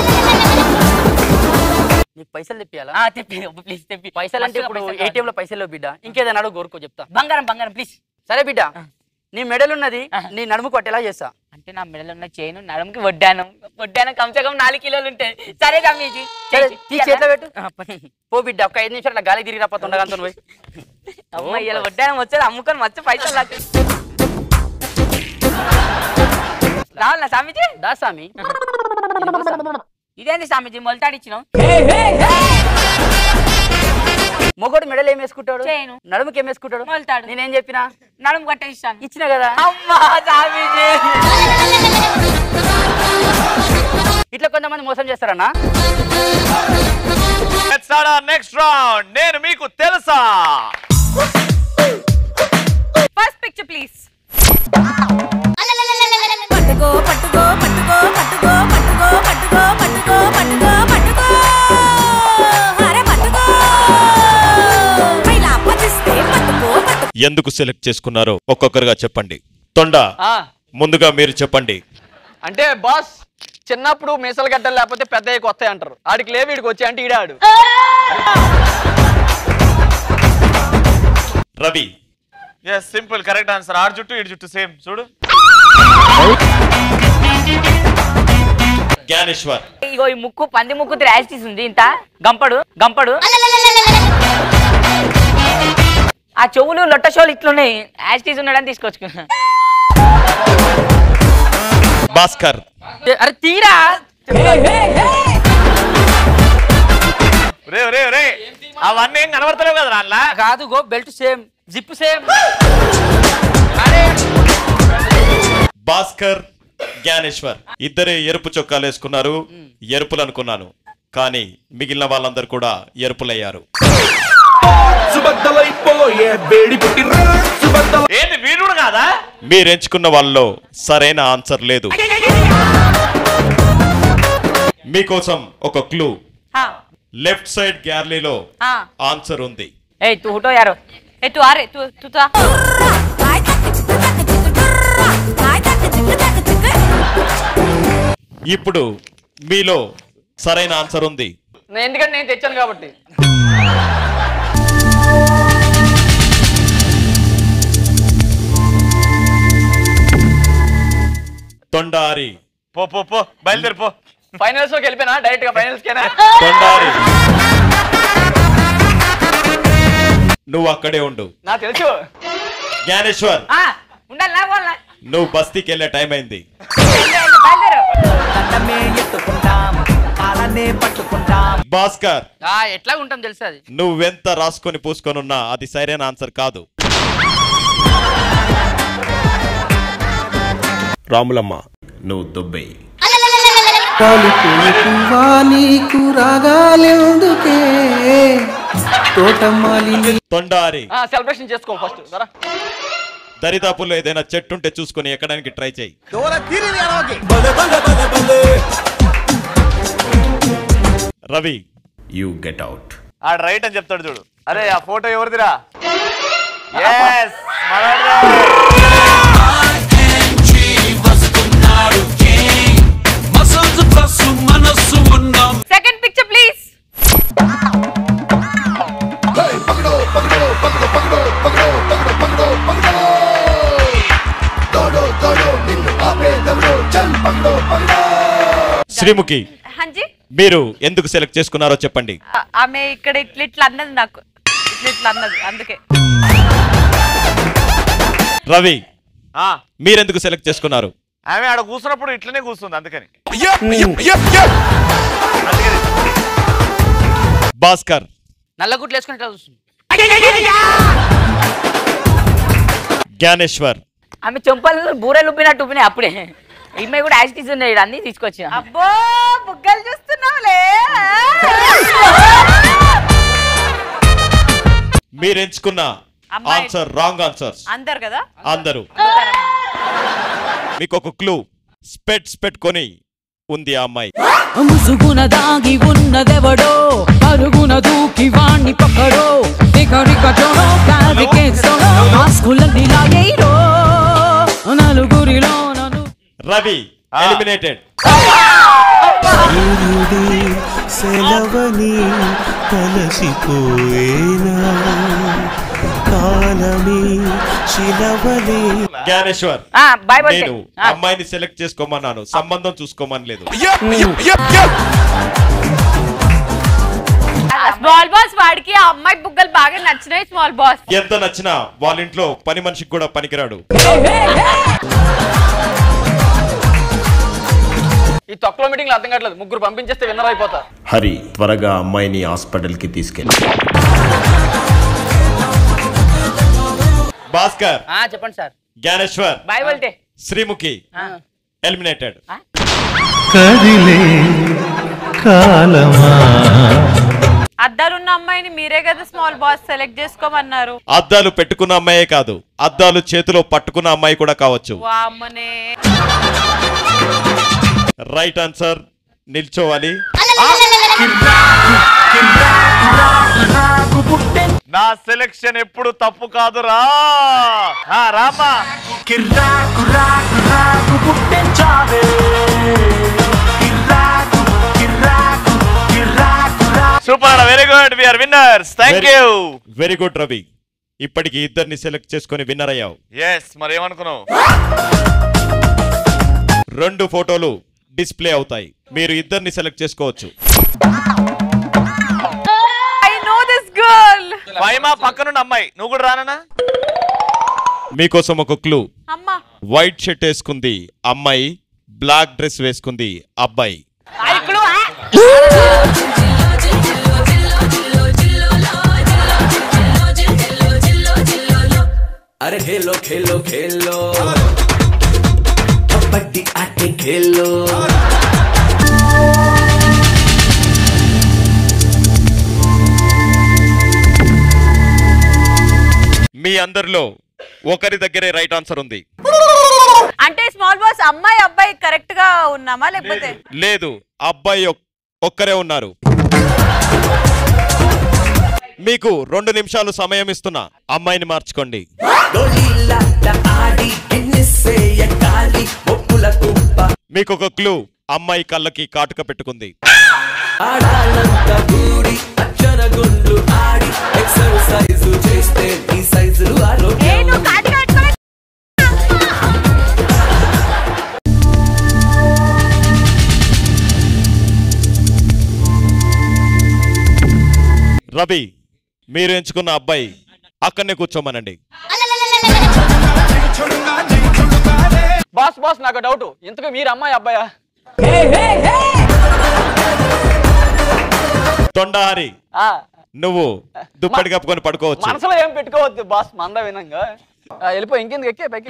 నీకు పైసలు తెప్పియాలా ఆ, తెప్పి ప్లీజ్ తెప్పి పైసలు అంటే ఇప్పుడు ఏటీఎం లో పైసలు లేవు బిడ్డ ఇంకేదైనా అడుగు కోరుకో చెప్తా బంగారం బంగారం ప్లీజ్ సరే బిడ్డ నీ మెడల్ ఉన్నది నీ నడుము కొట్టేలా చేస్తా అంటే నా మెడలో ఉన్న చైన్ నడుముకి వడ్డాను వడ్డాను కమ్సే కమ్ నాలుగు కిలోలు ఉంటాయి సరే కమ్మీజీ సరే, తీ చేతిలో పెట్టు పో బిడ్డ ఒక ఐదు నిమిషాలు గాలి తిరిగి రాపోతుండగా అంత పోయి అమ్మ ఇలా వడ్డానం వచ్చేది అమ్ముకొని వచ్చే పైసలు నాకు రావాలా స్వామీజీ దా స్వామి ఇదేంటి స్వామీజీ మొలతాడిచ్చినాం మొగోడు మెడల్ ఏం వేసుకుంటాడు చేయను. నడుముకి ఏం వేసుకుంటాడు మొలతాడు. నేనేం చెప్పినా నడుము కట్ట ఇస్తాను ఇచ్చిన కదా అమ్మా స్వామీజీ ఇట్లా కొంతమంది మోసం చేస్తారన్నా Let's start our next round. నేను మీకు తెలుసా ఫస్ట్ పిక్చర్ ప్లీజ్ పట్టుకో పట్టుకో పట్టుకో పట్టుకో పట్టుకో పట్టుకో పట్టుకో పట్టుకో పట్టుకో అరే పట్టుకో పైలా పచ్చిస్తే పట్టుకో పట్టుకో ఎందుకు సెలెక్ట్ చేసుకున్నారో ఒక్కొక్కరుగా చెప్పండి తొండ ఆ, ముందుగా మీరు చెప్పండి అంటే బాస్ చిన్నప్పుడు మీసలు గడ్డలు లేకపోతే పెద్ద వస్తాయి అంటారు ఆడికి లేవు వీడికి వచ్చి అంటే ఈడాడు Ravi yes simple correct answer ఆడు జుట్టు ఇటు జుట్టు సేమ్ చూడు జ్ఞానేశ్వర్ ఇగో ఈ ముక్కు పంది ముక్కు ర్యాష్ ఉంది ఇంత గంపడు గంపడు ఆ చెవులు లొట్ట షోలు ఇట్లున్నాయి యాస్టీస్ ఉన్నాడని తీసుకొచ్చుకున్నా భాస్కర్ ఏ, అరే తీరా రే రే రే అవన్నీ ఏం కనబడతలేవు కదా అలా కాదు go belt same zip same Bhaskar Gnaneshwar ఇద్దరే ఎరుపు చొక్కాలు వేసుకున్నారు ఎరుపులు అనుకున్నాను కానీ మిగిలిన వాళ్ళందరూ కూడా ఎరుపులయ్యారు ఏంది వీరుడు కాదా మీరు ఎంచుకున్న వాళ్ళలో సరైన ఆన్సర్ లేదు మీకోసం ఒక క్లూ లెఫ్ట్ సైడ్ గ్యాలరీలో ఆన్సర్ ఉంది ఏ తూ హుటో యారో ఏ తు ఆరే తు తు తా కాయ్ తక్క చిక్క తక్క చిక్క టుర్రా కాయ్ తక్క చిక్క తక్క చిక్క ఇప్పుడు మీలో సరైన ఆన్సర్ ఉంది నేను ఎందుకంటే నేను తెచ్చాను కాబట్టి తొండారి పో పో పో బయలుదేరి పో ఫైనల్స్ లోకి వెళ్ళిపోయినా డైరెక్ట్ గా ఫైనల్స్ కేనా తొండారి నువ్వు అక్కడే ఉండు నాకు తెలుసు జ్ఞానేశ్వర్ ఆ, ఉండాలి నా వాళ్ళ నువ్వు బస్తీకి వెళ్ళే టైం అయింది బయలుదేరు భాస్కర్ ఆ, ఎట్లా ఉంటాం తెలుసు అది నువ్వెంత రాసుకొని పూసుకొని ఉన్నా అది సరైన ఆన్సర్ కాదు రాములమ్మ నువ్వు దుబ్బై నీకు రాగాలెందుకే తోటమాలిని తొండారి సెలబ్రేషన్ చేసుకో ఫస్ట్ సరా దరిదాపుల్లో ఏదైనా చెట్టుంటే చూసుకొని ఎక్కడానికి ట్రై చేయి రవి యూ గెట్ అవుట్ ఆడు రైట్ అని చెప్తాడు చూడు అరే ఆ ఫోటో ఎవరిదిరా yes second picture please Sreemukhi హంజీ మీరు ఎందుకు సెలెక్ట్ చేసుకున్నారో చెప్పండి ఆ- ఆమె ఇక్కడ ఇట్లా ఇట్లా అన్నది నాకు ఇట్లా ఇట్లా అన్నది అందుకే రవి మీరెందుకు సెలెక్ట్ చేసుకున్నారు ఆమె ఆడ కూర్చున్నప్పుడు ఇట్లనే కూర్చుంది అందుకని భాస్కర్ నల్లగుట్లు వేసుకుని ఇట్లా చూస్తుంది జ్ఞానేశ్వర్ ఆమె చెంపలు బూరెలు ఉప్పినట్టు ఉప్పినాయి అప్పుడే ఈమె కూడా యాసిటీస్ ఉన్నాయి అన్ని తీసుకొచ్చిన అబ్బో బుగ్గలు చూస్తున్నావులే మీరు ఎంచుకున్న అమ్మాయి. ఆన్సర్ రాంగ్ ఆన్సర్స్ అందరు కదా అందరూ మీకు ఒక క్లూ స్పెట్స్ పెట్టుకొని ఉంది ఆ అమ్మాయి ముసుగున దాగి ఉన్నదెవడో పరుగున దూకి వాణ్ణి పక్కడో రిక చోడో కాదికేసోడో మాస్కులన్నీ లాగేయరో నలుగురిలో నన్ను రవి ఎలిమినేటెడ్ సూర్యుడి సెలవని కలసిపోయేనా కాలమే శిలవలే జ్ఞానేశ్వర్ ఆ, bye bye నేను say. ఆ. అమ్మాయిని సెలెక్ట్ చేసుకోమన్నాను సంబంధం చూసుకోమని లేదు స్మాల్ బాస్ వాడికి ఆ అమ్మాయి బుగ్గలు బాగా నచ్చినాయి స్మాల్ బాస్ ఎంత నచ్చినా వాళ్ళ ఇంట్లో పని మనిషికి కూడా పనికిరాడు ఈ తొక్కలో మీటింగ్ అర్థం కావట్లేదు ముగ్గురు పంపించేస్తే విన్నర్ అయిపోతా హరి త్వరగా అమ్మాయిని హాస్పిటల్కి తీసుకెళ్ళి భాస్కర్ ఆ, చెప్పండి సార్ జ్ఞానేశ్వర్ బాయ్ బల్టే శ్రీముఖి ఎలిమినేటెడ్ కదిలే కాలమా అద్దాలున్న అమ్మాయిని మీరే కదా స్మాల్ బాస్ సెలెక్ట్ చేసుకోమన్నారు అద్దాలు పెట్టుకున్న అమ్మాయే కాదు అద్దాలు చేతిలో పట్టుకున్న అమ్మాయి కూడా కావచ్చు వామ్మనే రైట్ ఆన్సర్ నిల్చోవాలి నా సెలెక్షన్ ఎప్పుడు తప్పు కాదురా ఆ, రామా super very good we are winners thank you very good Ravi ఇప్పటికి ఇద్దరిని సెలెక్ట్ చేసుకొని విన్నర్ అయ్యావు ఎస్ మరి ఏమనుకున్నావు రెండు ఫోటోలు డిస్ప్లే అవుతాయి మీరు ఇద్దరిని సెలెక్ట్ చేసుకోవచ్చు ఐ నో దిస్ గర్ల్ పైమా పక్కనున్న అమ్మాయి నువ్వు కూడా రానా మీకోసం ఒక క్లూ అమ్మా వైట్ షర్ట్ వేసుకుంది అమ్మాయి బ్లాక్ డ్రెస్ వేసుకుంది అబ్బాయి अरे खेलो खेलो खेलो कबड्डी आके खेलो మీ అందరిలో ఒకరి దగ్గరే రైట్ ఆన్సర్ ఉంది అంటే స్మాల్ బాస్ అమ్మాయి అబ్బాయి కరెక్ట్ గా ఉన్నామా లేకపోతే లేదు అబ్బాయి ఒక్- ఒక్కరే ఉన్నారు మీకు రెండు నిమిషాలు సమయం ఇస్తున్నా అమ్మాయిని మార్చుకోండి గోళీలాట ఆడి గిన్నెసేయ కాలి ఒప్పుల కుప్ప మీకు ఒక క్లూ అమ్మాయి కళ్ళకి కాటుక పెట్టుకుంది ఆడాలంత కూడి అక్షర గుండ్లు ఆడి ఎక్సర్సైజు చేస్తే ఈ సైజులు ఆరోగ్యం రవి మీరు ఎంచుకున్న అబ్బాయి అక్కడనే కూర్చోమనండి బాస్ బాస్ నాకు డౌట్ ఇంతకు మీరు అమ్మాయి అబ్బాయా తొండహారి ఆ, నువ్వు దుప్పటి కప్పుకొని పడుకోవచ్చు మనసులో ఏం పెట్టుకోవద్దు బాస్ మంద వినంగా ఆ, వెళ్ళిపో ఇంకెందుకు ఎక్కే పైకి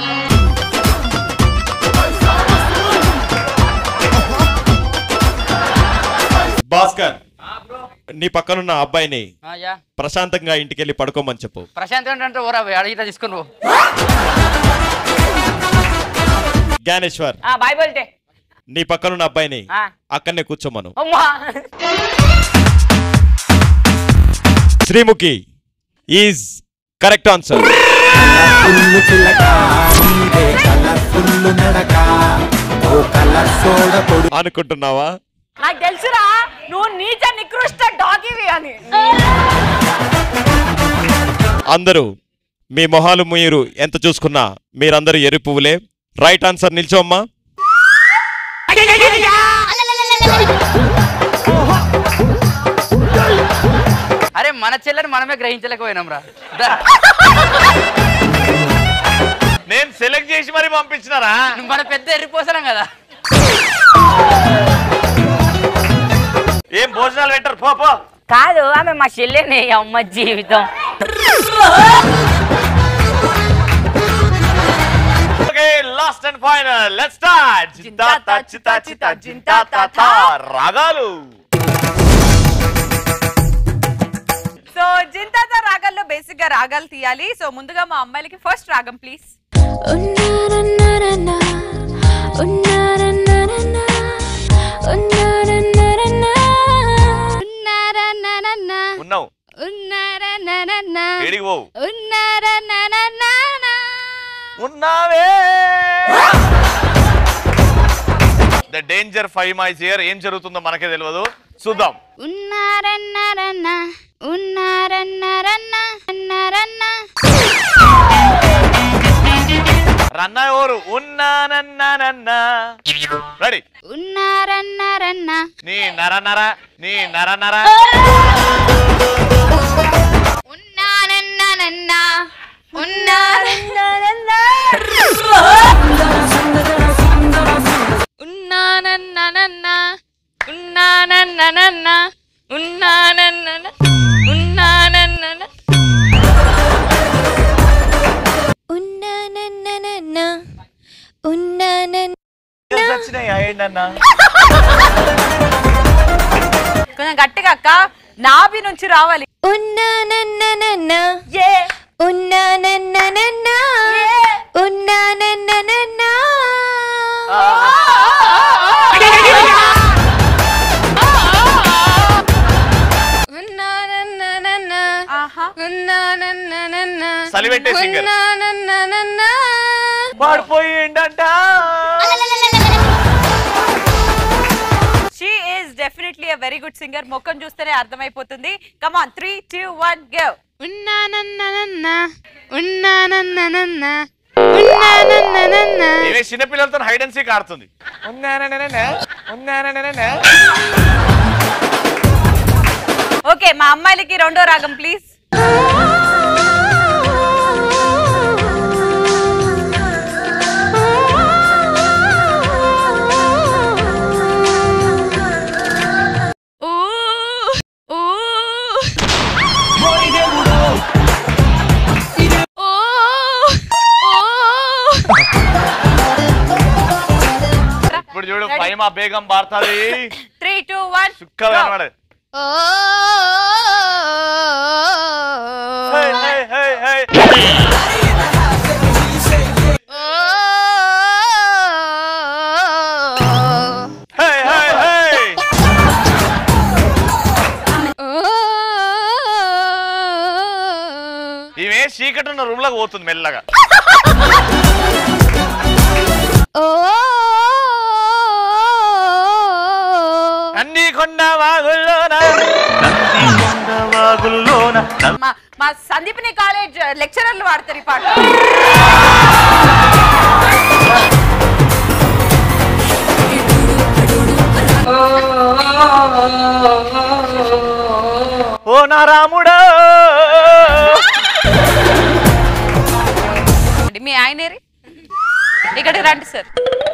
భాస్కర్ నీ పక్కనున్న అబ్బాయిని ఆ, యా ప్రశాంతంగా ఇంటికి వెళ్ళి పడుకోమని చెప్పు ప్రశాంత్ ఏంటంటే ఓరా అడిగితే తీసుకుని పో. జ్ఞానేశ్వర్ ఆ బాయ్ బల్టే నీ పక్కనున్న అబ్బాయిని ఆ. అక్కడనే కూర్చోమను అమ్మా Sreemukhi is correct answer full చిలక నీదే కలర్ఫుల్లు నడక ఓ కలర్ సోడ పొడి అనుకుంటున్నావా నాకు తెలుసురా నువ్వు నీచ నికృష్ట డాగివి అని అందరూ మీ మొహాలు మీరు ఎంత చూసుకున్నా మీరందరూ ఎరు పువ్వులే రైట్ ఆన్సర్ నిల్చోమ్మా అరే మన చెల్లెని మనమే గ్రహించలేకపోయినాం రా దా. నేను సెలెక్ట్ చేసి మరి పంపించినారా మన పెద్ద ఎర్రిపోసరం కదా ఏం భోజనాలు పెట్టరు పో పో కాదు ఆమె మా చెల్లెనే అమ్మ జీవితం okay last and final let's start జింతాత చితా చితా జింతాత రాగాలు సో జింతాత రాగాల్లో బేసిక్ గా రాగాలు తీయాలి సో ముందుగా మా అమ్మాయిలకి ఫస్ట్ రాగం ప్లీజ్ ఉన్నావు ఏడికి పోవు ఉన్నావే the danger five mice year ఏం జరుగుతుందో మనకే తెలియదు చూద్దాం ఉన్నారన్నారన్న ఉన్నారన్నారన్న అన్నారన్న రన్న ఎవరు ఉన్నానన్నానన్నా రెడీ ఉన్నారన్నారన్న నీ నర నర నీ నర నర ఉన్నారన్నారన్న ఉన్నారన్నారన్న ఉన్నానన్ననన్న ఉన్నానన్ననన్న ఉన్నానన్నన ఉన్నానన్నన ఉన్నానన్ననన్న ఉన్నానన్న చచ్చినాయా ఏంటన్నా కొంచెం గట్టిగా అక్క నాభి నుంచి రావాలి ఉన్నానన్ననన్న ఏ ఉన్నానన్ననన్న ఉన్నానన్ననన్న ఉన్నానన్ననన్న ఉన్నానన్ననన్న సలివెట్టే singer. ఉన్నానన్ననన్న పడిపోయిండంట she is definitely a very good singer ముఖం చూస్తేనే అర్థమైపోతుంది come on three two one go ఉన్నానన్ననన్న ఉన్నానన్ననన్న ఉన్నానన్ననన్న ఇవే చిన్నపిల్లలతో హైడ్ అండ్ సీక్ ఆడుతుంది ఉన్నానననన, ఉన్నానననన. ఓకే మా అమ్మాయిలకి రెండో రాగం ప్లీజ్ ఊ ఊ ఓ ఇప్పుడు చూడు పైమా బేగం బారుతుంది త్రీ టూ వన్ చుక్కలు కనబడదు హే, హే, హే, హే. హే, హే, హే. ఈమె చీకటి ఉన్న రూమ్ లోకి పోతుంది మెల్లగా అన్ని కొండ వాగుల్లోన నంది కొండ వాగుల్లోన మా మా సందీప్ని కాలేజ్ లెక్చరర్లు వాడతారు ఈ పాట ఓ నా రాముడా మీ ఆయనేరి ఇక్కడికి రండి sir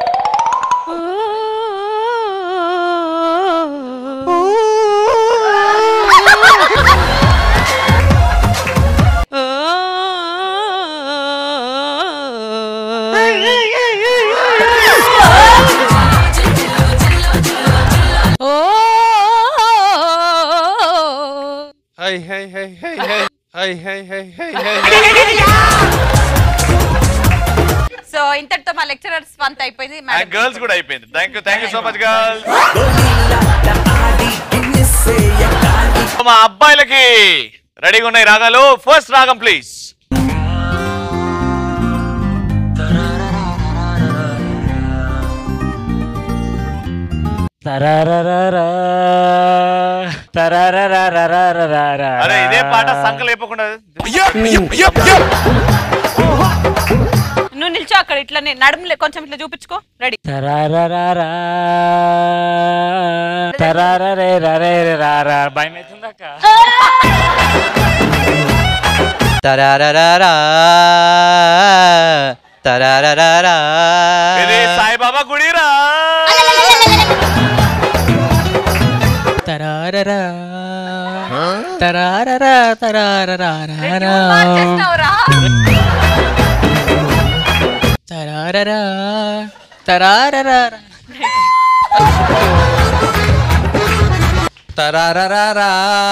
hi hi hi hi hi hi hi hi hi hi so ఇంతటితో మా లెక్చరర్స్ వంత అయిపోయింది మేడం గర్ల్స్ కూడా అయిపోయింది thank you thank you so much girls మా అబ్బాయిలకి రెడీగా ఉన్నాయి రాగాలు ఫస్ట్ రాగం ప్లీజ్ అరే ఇదే పాట సంక లేపకుండా నువ్వు నిల్చో అక్కడ ఇట్లా నడుములే కొంచెం ఇట్లా చూపించుకో రెడీ భయం అవుతుందక్క తరారరారా తరారరారా ఇది సాయిబాబా గుడిరా తరారరా తరారరా తరారరా తరారరా తరారరా తరారరా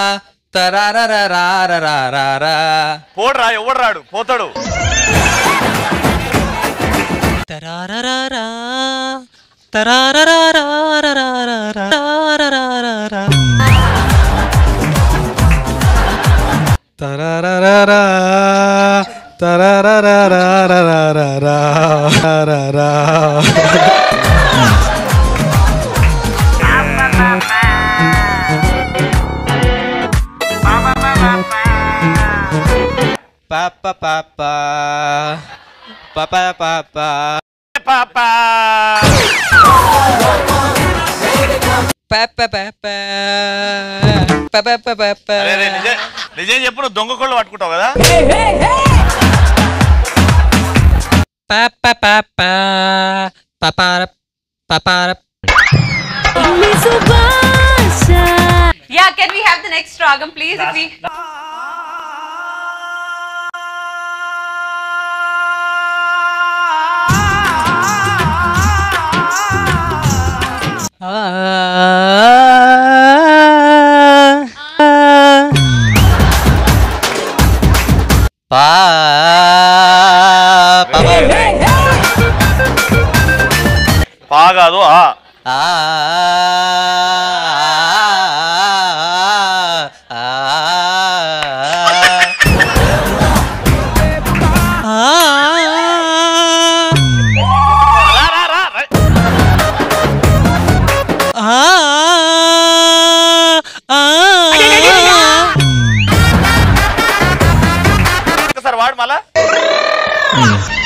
తరారరా పోడ్రా ఎవడు రాడు పోతాడు తరారరా తరారరా తరారరారా, తరారరారారారారారారా. పాప పాప పాప పాప పాపా పాప పాప పాప పాప అరే, అరే, నిజం నిజం చెప్పు నువ్వు దొంగ కోళ్ళు పట్టుకుంటావు కదా పాప పాప పాపార పాపార Yeah, can we have the next ragam, please? If we... పా పా కాదు ఆ ఒకసారి వాడు మళ్ళా